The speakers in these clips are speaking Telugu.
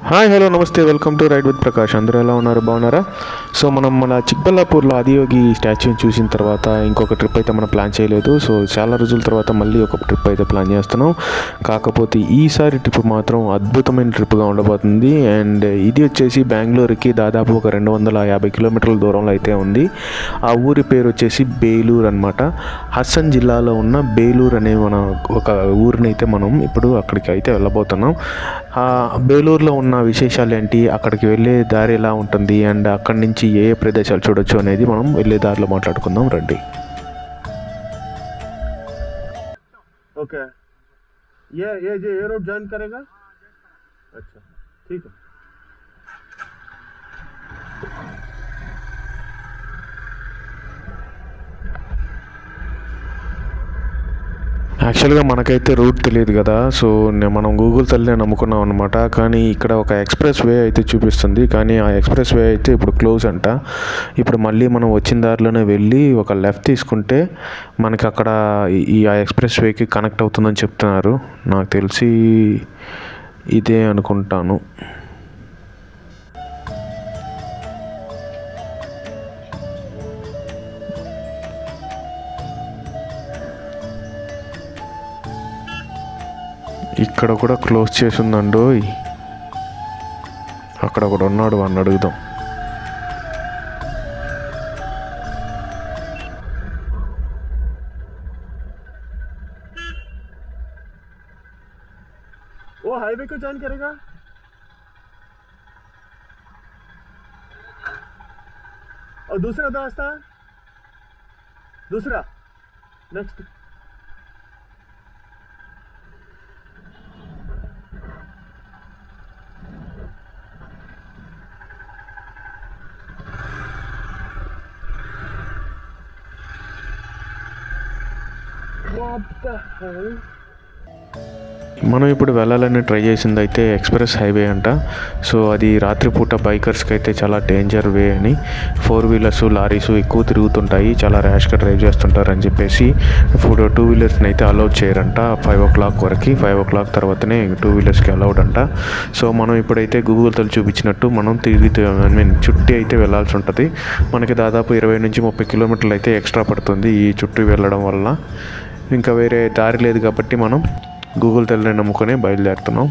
హాయ్ హలో నమస్తే welcome to ride with Prakash అందరూ ఎలా ఉన్నారు బాగున్నారా సో మనం మన చిక్బల్లాపూర్లో ఆదియోగి స్టాచ్యూని చూసిన తర్వాత ఇంకొక ట్రిప్ అయితే మనం ప్లాన్ చేయలేదు సో చాలా రోజుల తర్వాత మళ్ళీ ఒక ట్రిప్ అయితే ప్లాన్ చేస్తున్నాం కాకపోతే ఈసారి ట్రిప్ మాత్రం అద్భుతమైన ట్రిప్గా ఉండబోతుంది అండ్ ఇది వచ్చేసి బెంగళూరుకి దాదాపు ఒక రెండు వందల యాభై కిలోమీటర్ల దూరంలో అయితే ఉంది ఆ ఊరి పేరు వచ్చేసి బేలూరు అనమాట హస్సన్ జిల్లాలో ఉన్న బేలూరు అనే మన ఒక ఊరిని అయితే మనం ఇప్పుడు అక్కడికి అయితే వెళ్ళబోతున్నాం ఆ బేలూరులో ఉన్న విశేషాలు ఏంటి అక్కడికి వెళ్ళే దారి ఎలా ఉంటుంది అండ్ అక్కడి నుంచి ఏ ఏ ప్రదేశాలు చూడొచ్చు అనేది మనం వెళ్ళే దారిలో మాట్లాడుకుందాం రండి ओके ये ये जो ये रोड ज्वाइन करेगा अच्छा ठीक है యాక్చువల్గా మనకైతే రూట్ తెలియదు కదా సో నే- మనం గూగుల్ తల్లినే నమ్ముకున్నాం అనమాట కానీ ఇక్కడ ఒక ఎక్స్ప్రెస్ వే అయితే చూపిస్తుంది కానీ ఆ ఎక్స్ప్రెస్ వే అయితే ఇప్పుడు క్లోజ్ అంట ఇప్పుడు మళ్ళీ మనం వచ్చిన దారిలోనే వెళ్ళి ఒక లెఫ్ట్ తీసుకుంటే మనకి అక్కడ ఈ- ఈ ఆ ఎక్స్ప్రెస్ వేకి కనెక్ట్ అవుతుందని చెప్తున్నారు నాకు తెలిసి ఇదే అనుకుంటాను ఇక్కడ కూడా క్లోజ్ చేసి ఉందండోయ్ అక్కడ ఒకడు ఉన్నాడు వాడిని అడుగుదాం वो हाईवे को ज्वाइन करेगा और दूसरा रास्ता दूसरा नेक्स्ट What the hell? మనం ఇప్పుడు వెళ్ళాలని ట్రై చేసింది అయితే ఎక్స్ప్రెస్ హైవే అంట సో అది రాత్రిపూట బైకర్స్కి అయితే చాలా డేంజర్ వే అని ఫోర్ వీలర్స్ లారీస్ ఎక్కువ తిరుగుతుంటాయి చాలా ర్యాష్గా డ్రైవ్ చేస్తుంటారు అని చెప్పేసి ఇప్పుడు టూ వీలర్స్ని అయితే అలౌ చేయరంట ఫైవ్ ఓ క్లాక్ వరకు ఫైవ్ ఓ క్లాక్ తర్వాతనే టూ వీలర్స్కి అలౌడ్ అంట సో మనం ఇప్పుడైతే గూగుల్ తల్లి చూపించినట్టు మనం తిరిగి ఐ మీన్ చుట్టి అయితే వెళ్ళాల్సి ఉంటుంది మనకి దాదాపు ఇరవై నుంచి ముప్పై కిలోమీటర్లు అయితే ఎక్స్ట్రా పడుతుంది ఈ చుట్టూ వెళ్ళడం వల్ల ఇంకా వేరే దారి లేదు కాబట్టి మనం గూగుల్ తల్లిని నమ్ముకొని బయలుదేరుతున్నాం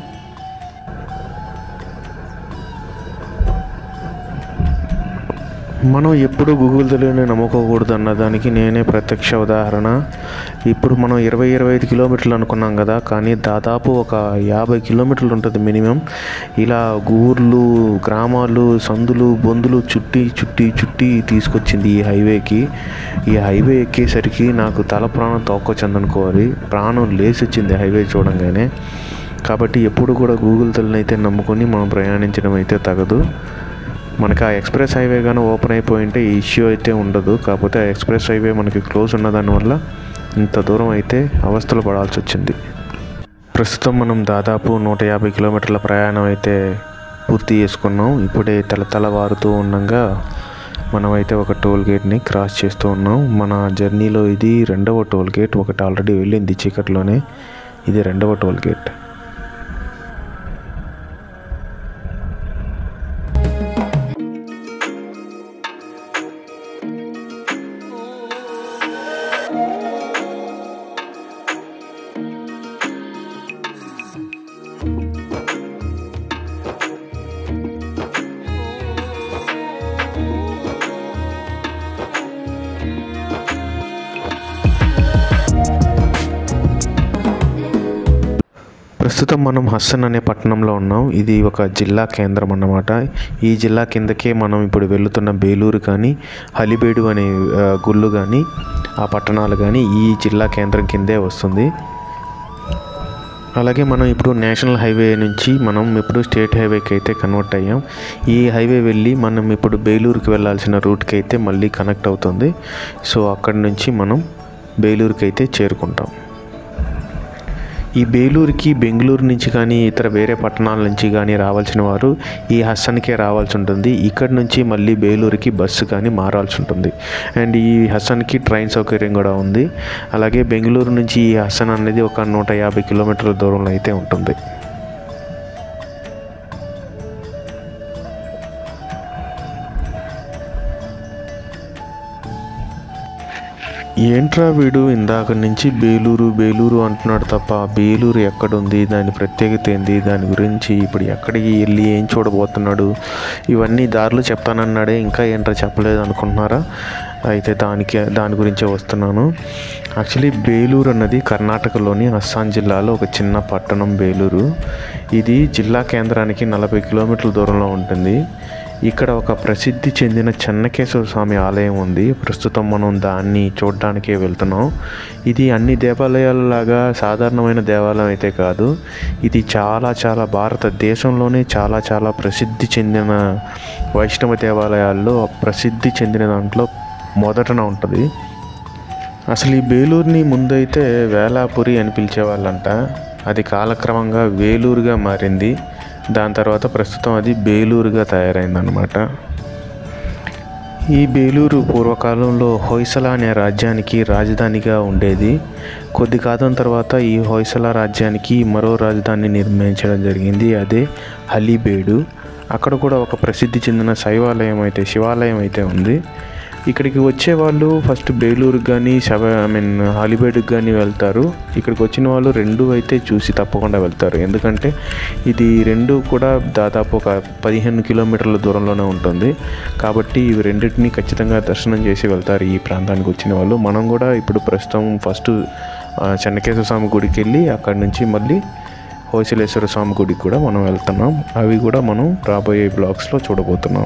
మనం ఎప్పుడు గూగుల్ తల్లిని నమ్ముకోకూడదు అన్నదానికి నేనే ప్రత్యక్ష ఉదాహరణ ఇప్పుడు మనం ఇరవై ఇరవై ఐదు కిలోమీటర్లు అనుకున్నాం కదా కానీ దాదాపు ఒక యాభై కిలోమీటర్లు ఉంటుంది మినిమం ఇలా ఊర్లు గ్రామాలు సందులు బొందులు చుట్టి చుట్టి చుట్టి తీసుకొచ్చింది ఈ హైవేకి ఈ హైవే ఎక్కేసరికి నాకు తల ప్రాణం తోక్కొచ్చిందనుకోవాలి ప్రాణం లేచి వచ్చింది హైవే చూడంగానే కాబట్టి ఎప్పుడు కూడా గూగుల్ తల్లిని అయితే నమ్ముకొని మనం ప్రయాణించడం అయితే తగదు మనకి ఆ ఎక్స్ప్రెస్ హైవే కానీ ఓపెన్ అయిపోయి ఉంటే ఈ ఇష్యూ అయితే ఉండదు కాకపోతే ఆ ఎక్స్ప్రెస్ హైవే మనకి క్లోజ్ ఉన్న దానివల్ల ఇంత దూరం అయితే అవస్థలు పడాల్సి వచ్చింది ప్రస్తుతం మనం దాదాపు నూట యాభై కిలోమీటర్ల ప్రయాణం అయితే పూర్తి చేసుకున్నాం ఇప్పుడే తల తెల్లవారుతూ ఉండగా మనమైతే ఒక టోల్ గేట్ని క్రాస్ చేస్తూ ఉన్నాం మన జర్నీలో ఇది రెండవ టోల్ గేట్ ఒకటి ఆల్రెడీ వెళ్ళింది చీకట్లోనే ఇది రెండవ టోల్ గేట్ ప్రస్తుతం మనం హస్సన్ అనే పట్టణంలో ఉన్నాం ఇది ఒక జిల్లా కేంద్రం అన్నమాట ఈ జిల్లా కిందకే మనం ఇప్పుడు వెళుతున్న బేలూరు కానీ హలిబేడు అనే ఆ, గుళ్ళు కానీ ఆ పట్టణాలు కానీ ఈ జిల్లా కేంద్రం కిందే వస్తుంది అలాగే మనం ఇప్పుడు నేషనల్ హైవే నుంచి మనం ఇప్పుడు స్టేట్ హైవేకి అయితే కన్వర్ట్ అయ్యాం ఈ హైవే వెళ్ళి మనం ఇప్పుడు బేలూరుకి వెళ్ళాల్సిన రూట్కి అయితే మళ్ళీ కనెక్ట్ అవుతుంది సో అక్కడి నుంచి మనం బేలూరుకి అయితే చేరుకుంటాం ఈ బేలూరుకి బెంగళూరు నుంచి కానీ ఇతర వేరే పట్టణాల నుంచి కానీ రావాల్సిన వారు ఈ హస్సన్కే రావాల్సి ఉంటుంది ఇక్కడి నుంచి మళ్ళీ బేలూరుకి బస్సు కానీ మారాల్సి ఉంటుంది అండ్ ఈ హస్సన్కి ట్రైన్ సౌకర్యం కూడా ఉంది అలాగే బెంగళూరు నుంచి ఈ హస్సన్ అనేది ఒక నూట యాభై కిలోమీటర్ల దూరంలో అయితే ఉంటుంది ఏంట్రా వీడు ఇందాక నుంచి బేలూరు బేలూరు అంటున్నాడు తప్ప బేలూరు ఎక్కడుంది దాని ప్రత్యేకత ఏంది దాని గురించి ఇప్పుడు ఎక్కడికి వెళ్ళి ఏం చూడబోతున్నాడు ఇవన్నీ దారులు చెప్తానన్నాడే ఇంకా ఏంట్రా చెప్పలేదు అనుకుంటున్నారా అయితే దానికి దాని గురించే వస్తున్నాను యాక్చువల్లీ బేలూరు అన్నది కర్ణాటకలోని అస్సాం జిల్లాలో ఒక చిన్న పట్టణం బేలూరు ఇది జిల్లా కేంద్రానికి నలభై కిలోమీటర్ల దూరంలో ఉంటుంది ఇక్కడ ఒక ప్రసిద్ధి చెందిన చెన్నకేశ్వర స్వామి ఆలయం ఉంది ప్రస్తుతం మనం దాన్ని చూడడానికే వెళ్తున్నాం ఇది అన్ని దేవాలయాలలాగా సాధారణమైన దేవాలయం అయితే కాదు ఇది చాలా చాలా భారతదేశంలోనే చాలా చాలా ప్రసిద్ధి చెందిన వైష్ణవ దేవాలయాల్లో ప్రసిద్ధి చెందిన దాంట్లో మొదటన ఉంటుంది అసలు ఈ బేలూరుని ముందైతే వేలాపురి అని పిలిచేవాళ్ళంట అది కాలక్రమంగా వేలూరుగా మారింది దాని తర్వాత ప్రస్తుతం అది బేలూరుగా తయారైందనమాట ఈ బేలూరు పూర్వకాలంలో హొయసల అనే రాజ్యానికి రాజధానిగా ఉండేది కొద్ది కాలం తర్వాత ఈ హొయసల రాజ్యానికి మరో రాజధాని నిర్మించడం జరిగింది అదే హలీబేడు అక్కడ కూడా ఒక ప్రసిద్ధి చెందిన శైవాలయం అయితే శివాలయం అయితే ఉంది ఇక్కడికి వచ్చే వాళ్ళు ఫస్ట్ బేలూరుకి కానీ శవ ఐ మీన్ హాలిబేడ్కి కానీ వెళ్తారు ఇక్కడికి వచ్చిన వాళ్ళు రెండు అయితే చూసి తప్పకుండా వెళ్తారు ఎందుకంటే ఇది రెండు కూడా దాదాపు ఒక పదిహేను కిలోమీటర్ల దూరంలోనే ఉంటుంది కాబట్టి ఇవి రెండింటిని ఖచ్చితంగా దర్శనం చేసి వెళ్తారు ఈ ప్రాంతానికి వచ్చిన వాళ్ళు మనం కూడా ఇప్పుడు ప్రస్తుతం ఫస్ట్ ఆ, చెన్నకేశ్వర స్వామి గుడికి వెళ్ళి అక్కడి నుంచి మళ్ళీ హోసిలేశ్వర స్వామి గుడికి కూడా మనం వెళ్తున్నాం అవి కూడా మనం రాబోయే బ్లాగ్స్లో చూడబోతున్నాం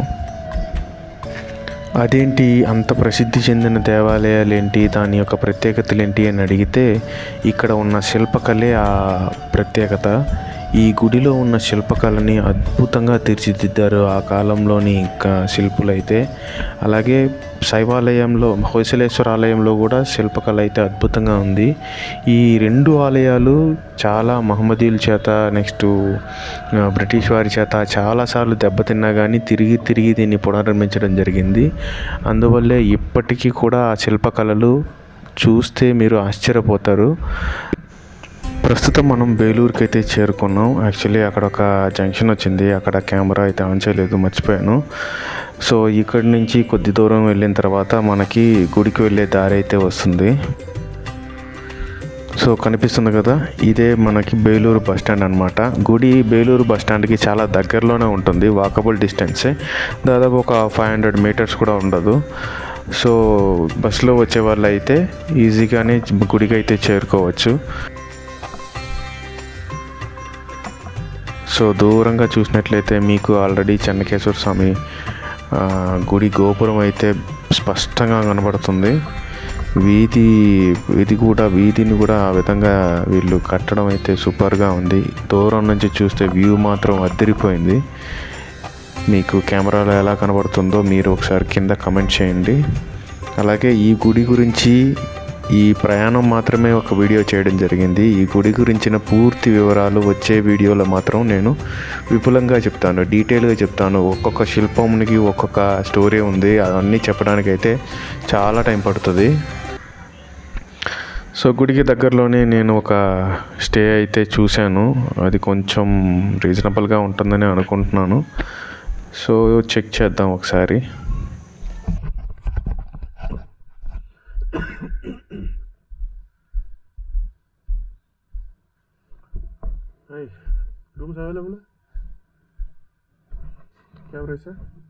అదేంటి అంత ప్రసిద్ధి చెందిన దేవాలయాలు ఏంటి దాని యొక్క ప్రత్యేకతలు ఏంటి అని అడిగితే ఇక్కడ ఉన్న శిల్పకళే ఆ ప్రత్యేకత ఈ గుడిలో ఉన్న శిల్పకళని అద్భుతంగా తీర్చిదిద్దారు ఆ కాలంలోని ఇంకా శిల్పులైతే అలాగే శైవాలయంలో హొయసలేశ్వర ఆలయంలో కూడా శిల్పకళ అయితే అద్భుతంగా ఉంది ఈ రెండు ఆలయాలు చాలా మహమ్మదీయుల చేత నెక్స్ట్ ఆ, బ్రిటిష్ వారి చేత చాలాసార్లు దెబ్బతిన్నా కానీ తిరిగి తిరిగి దీన్ని పునర్నిర్మించడం జరిగింది అందువల్లే ఇప్పటికీ కూడా ఆ శిల్పకళలు చూస్తే మీరు ఆశ్చర్యపోతారు ప్రస్తుతం మనం బేలూరుకి అయితే చేరుకున్నాం యాక్చువల్లీ అక్కడ ఒక జంక్షన్ వచ్చింది అక్కడ కెమెరా అయితే ఆన్ చేయలేదు మర్చిపోయాను సో ఇక్కడి నుంచి కొద్ది దూరం వెళ్ళిన తర్వాత మనకి గుడికి వెళ్ళే దారి అయితే వస్తుంది సో కనిపిస్తుంది కదా ఇదే మనకి బేలూరు బస్ స్టాండ్ అనమాట గుడి బేలూరు బస్ స్టాండ్కి చాలా దగ్గరలోనే ఉంటుంది వాకబుల్ డిస్టెన్సే దాదాపు ఒక ఫైవ్ హండ్రెడ్ మీటర్స్ కూడా ఉండదు సో బస్సులో వచ్చే వాళ్ళు అయితే ఈజీగానే గుడికి అయితే చేరుకోవచ్చు సో దూరంగా చూసినట్లయితే మీకు ఆల్రెడీ చెన్నకేశ్వర స్వామి ఆ, గుడి గోపురం అయితే స్పష్టంగా కనబడుతుంది వీధి ఇది కూడా వీధిని కూడా ఆ విధంగా వీళ్ళు కట్టడం అయితే సూపర్గా ఉంది దూరం నుంచి చూస్తే వ్యూ మాత్రం అద్దరిపోయింది మీకు కెమెరాలో ఎలా కనబడుతుందో మీరు ఒకసారి కింద కమెంట్ చేయండి అలాగే ఈ గుడి గురించి ఈ ప్రయాణం మాత్రమే ఒక వీడియో చేయడం జరిగింది ఈ గుడి గురించిన పూర్తి వివరాలు వచ్చే వీడియోలో మాత్రం నేను విపులంగా చెప్తాను డీటెయిల్గా చెప్తాను ఒక్కొక్క శిల్పంకి ఒక్కొక్క స్టోరీ ఉంది అవన్నీ చెప్పడానికి అయితే చాలా టైం పడుతుంది సో గుడికి దగ్గరలోనే నేను ఒక స్టే అయితే చూశాను అది కొంచెం రీజనబుల్గా ఉంటుందని అనుకుంటున్నాను సో చెక్ చేద్దాం ఒకసారి Hey, rooms available? क्या प्राइस है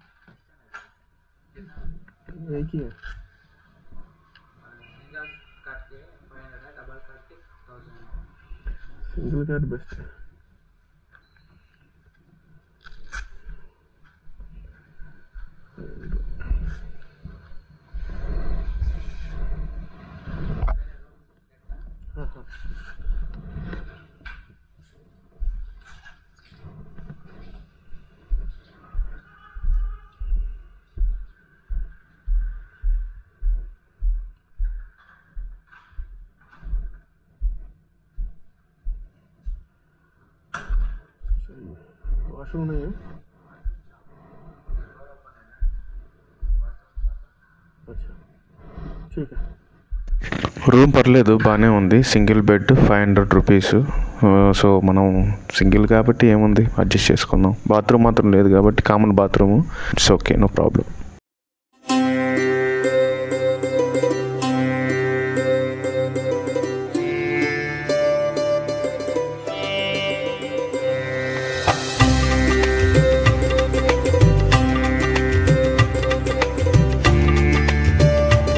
एक ही है सिंगल कार्ड बेस्ट है हाँ हाँ वॉशरूम नहीं है अच्छा ठीक है రూమ్ పర్లేదు బాగానే ఉంది single bed five hundred rupees so మనం సింగిల్ కాబట్టి ఏముంది అడ్జస్ట్ చేసుకుందాం బాత్రూమ్ మాత్రం లేదు కాబట్టి common bathroom it's okay no problem